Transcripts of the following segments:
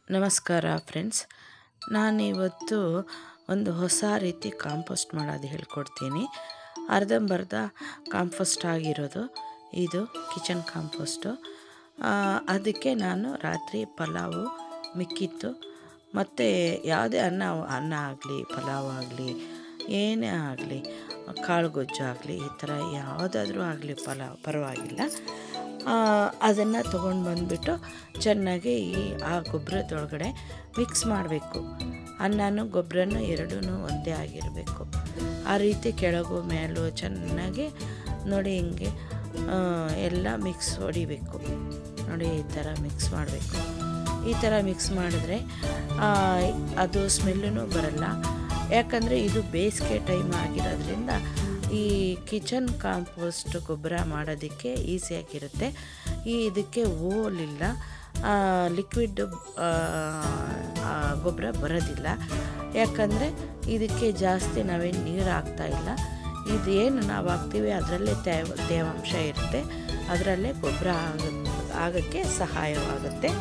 ನಮಸ್ಕಾರ ಫ್ರೆಂಡ್ಸ್ ನಾನಿವತ್ತು ಒಂದು ಹೊಸ ರೀತಿ ಕಾಂಪೋಸ್ಟ್ ಮಾಡೋದು ಹೇಳ್ಕೊಡ್ತೀನಿ ಅರ್ಧಂಬರ್ಧ ಕಾಂಪೋಸ್ಟ್ ಆಗಿರೋದು ಇದು ಕಿಚನ್ ಕಾಂಪೋಸ್ಟು ಆ, ಅದಕ್ಕೆ ನಾನು ರಾತ್ರಿ ಪಲಾವು ಮಿಕ್ಕಿತ್ತು ಮತ್ತು ಯಾವುದೇ ಅನ್ನ ಅನ್ನ ಆಗಲಿ ಪಲಾವ್ ಆಗಲಿ ಏನೇ ಆಗಲಿ ಕಾಳು ಗೊಜ್ಜು ಆಗಲಿ ಈ ಥರ ಯಾವುದಾದ್ರೂ ಆಗಲಿ ಪಲಾವ್ ಪರವಾಗಿಲ್ಲ ಅದನ್ನು ತೊಗೊಂಡು ಬಂದುಬಿಟ್ಟು ಚೆನ್ನಾಗಿ ಈ ಆ ಗೊಬ್ಬರದೊಳಗಡೆ ಮಿಕ್ಸ್ ಮಾಡಬೇಕು ಅನ್ನನೂ ಗೊಬ್ಬರನೂ ಎರಡೂ ಒಂದೇ ಆಗಿರಬೇಕು ಆ ರೀತಿ ಕೆಳಗು ಮೇಲೂ ಚೆನ್ನಾಗಿ ನೋಡಿ ಹಿಂಗೆ ಆ, ಎಲ್ಲ ಮಿಕ್ಸ್ ಹೊಡಿಬೇಕು ನೋಡಿ ಈ ಥರ ಮಿಕ್ಸ್ ಮಾಡಬೇಕು ಈ ಥರ ಮಿಕ್ಸ್ ಮಾಡಿದ್ರೆ ಆ, ಅದು ಸ್ಮೆಲ್ಲೂ ಬರಲ್ಲ ಯಾಕಂದರೆ ಇದು ಬೇಸಿಗೆ ಟೈಮ್ ಆಗಿರೋದ್ರಿಂದ ಈ ಕಿಚನ್ ಕಾಂಪೋಸ್ಟ್ ಗೊಬ್ಬರ ಮಾಡೋದಕ್ಕೆ ಈಸಿಯಾಗಿರುತ್ತೆ ಈ ಇದಕ್ಕೆ ಓಲಿಲ್ಲ ಲಿಕ್ವಿಡ್ ಗೊಬ್ಬರ ಬರೋದಿಲ್ಲ ಯಾಕಂದರೆ ಇದಕ್ಕೆ ಜಾಸ್ತಿ ನಾವೇನು ನೀರು ಹಾಕ್ತಾ ಇಲ್ಲ ಇದೇನು ನಾವು ಹಾಕ್ತೀವಿ ಅದರಲ್ಲೇ ತೇವ ತೇವಾಂಶ ಇರುತ್ತೆ ಅದರಲ್ಲೇ ಗೊಬ್ಬರ ಆಗ ಆಗೋಕ್ಕೆ ಸಹಾಯವಾಗುತ್ತೆ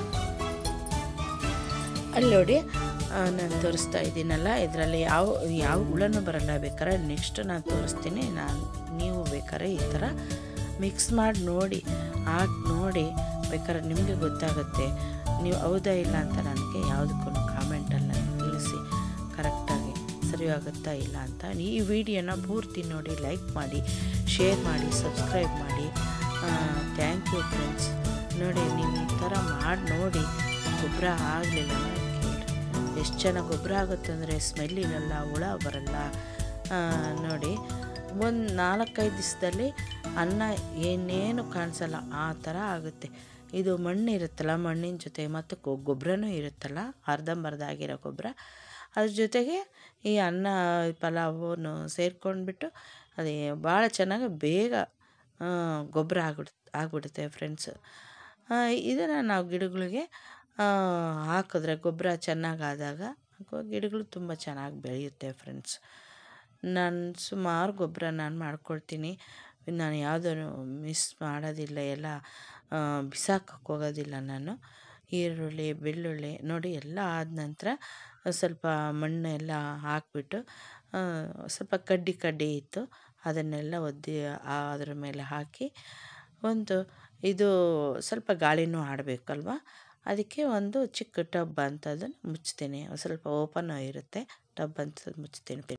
ಅಲ್ಲಿ ನೋಡಿ ನಾನು ತೋರಿಸ್ತಾ ಇದ್ದೀನಲ್ಲ ಇದರಲ್ಲಿ ಯಾವ ಯಾವ ಹುಳನೂ ಬರಲ್ಲ ಬೇಕಾದ್ರೆ ನೆಕ್ಸ್ಟ್ ನಾನು ತೋರಿಸ್ತೀನಿ ನಾನು ನೀವು ಬೇಕಾದ್ರೆ ಈ ಥರ ಮಿಕ್ಸ್ ಮಾಡಿ ನೋಡಿ ಹಾಕಿ ನೋಡಿ ಬೇಕಾದ್ರೆ ನಿಮಗೆ ಗೊತ್ತಾಗುತ್ತೆ ನೀವು ಹೌದಾ ಇಲ್ಲ ಅಂತ ನನಗೆ ಯಾವುದಕ್ಕೂ ಕಾಮೆಂಟಲ್ಲಿ ನನಗೆ ತಿಳಿಸಿ ಕರೆಕ್ಟಾಗಿ ಸರಿಯಾಗುತ್ತಾ ಇಲ್ಲ ಅಂತ ಈ ವಿಡಿಯೋನ ಪೂರ್ತಿ ನೋಡಿ ಲೈಕ್ ಮಾಡಿ ಶೇರ್ ಮಾಡಿ ಸಬ್ಸ್ಕ್ರೈಬ್ ಮಾಡಿ ಥ್ಯಾಂಕ್ ಯು ಫ್ರೆಂಡ್ಸ್ ನೋಡಿ ನೀವು ಈ ಥರ ಮಾಡಿ ನೋಡಿ ಗೊಬ್ಬರ ಆಗಲಿಲ್ಲ ಅಂದರೆ ಕೇಳಿ ಎಷ್ಟು ಚೆನ್ನಾಗಿ ಗೊಬ್ಬರ ಆಗುತ್ತೆ ಅಂದರೆ ಸ್ಮೆಲ್ ಇರಲ್ಲ ಹುಳ ಬರಲ್ಲ ಆ, ನೋಡಿ ಒಂದು ನಾಲ್ಕೈದು ದಿವಸದಲ್ಲಿ ಅನ್ನ ಏನೇನು ಕಾಣಿಸಲ್ಲ ಆ ಥರ ಆಗುತ್ತೆ ಇದು ಮಣ್ಣು ಇರುತ್ತಲ್ಲ ಮಣ್ಣಿನ ಜೊತೆ ಮತ್ತು ಗೊ- ಗೊಬ್ಬರನೂ ಇರುತ್ತಲ್ಲ ಅರ್ಧಂಬರ್ಧ ಆಗಿರೋ ಗೊಬ್ಬರ ಅದ್ರ ಜೊತೆಗೆ ಈ ಅನ್ನ ಪಲಾವನ್ನು ಸೇರ್ಕೊಂಡ್ಬಿಟ್ಟು ಅದೇ ಭಾಳ ಚೆನ್ನಾಗಿ ಬೇಗ ಗೊಬ್ಬರ ಆಗ್ಬಿಡ್ ಆಗ್ಬಿಡುತ್ತೆ ಫ್ರೆಂಡ್ಸ್ ಇದನ್ನು ನಾವು ಗಿಡಗಳಿಗೆ ಆ, ಹಾಕಿದ್ರೆ ಗೊಬ್ಬರ ಚೆನ್ನಾಗಾದಾಗ ಗಿಡಗಳು ತುಂಬ ಚೆನ್ನಾಗಿ ಬೆಳೆಯುತ್ತೆ ಫ್ರೆಂಡ್ಸ್ ನಾನು ಸುಮಾರು ಗೊಬ್ಬರ ನಾನು ಮಾಡ್ಕೊಳ್ತೀನಿ ನಾನು ಯಾವುದೂ ಮಿಸ್ ಮಾಡೋದಿಲ್ಲ ಎಲ್ಲ ಬಿಸಾಕಕ್ಕೆ ಹೋಗೋದಿಲ್ಲ ನಾನು ಈರುಳ್ಳಿ ಬೆಳ್ಳುಳ್ಳಿ ನೋಡಿ ಎಲ್ಲ ಆದ ನಂತರ ಸ್ವಲ್ಪ ಮಣ್ಣು ಎಲ್ಲ ಹಾಕ್ಬಿಟ್ಟು ಆ, ಸ್ವಲ್ಪ ಕಡ್ಡಿ ಕಡ್ಡಿ ಇತ್ತು ಅದನ್ನೆಲ್ಲ ಒದ್ದಿ ಆ- ಅದ್ರ ಮೇಲೆ ಹಾಕಿ ಒಂದು ಇದು ಸ್ವಲ್ಪ ಗಾಳಿನೂ ಆಡಬೇಕಲ್ವ ಅದಕ್ಕೆ ಒಂದು ಚಿಕ್ಕ ಟಬ್ ಅಂಥದ್ದನ್ನು ಮುಚ್ತೀನಿ ಒಂದು ಸ್ವಲ್ಪ ಓಪನ್ ಇರುತ್ತೆ ಟಬ್ ಅಂಥದ್ದು ಮುಚ್ತೀನಿ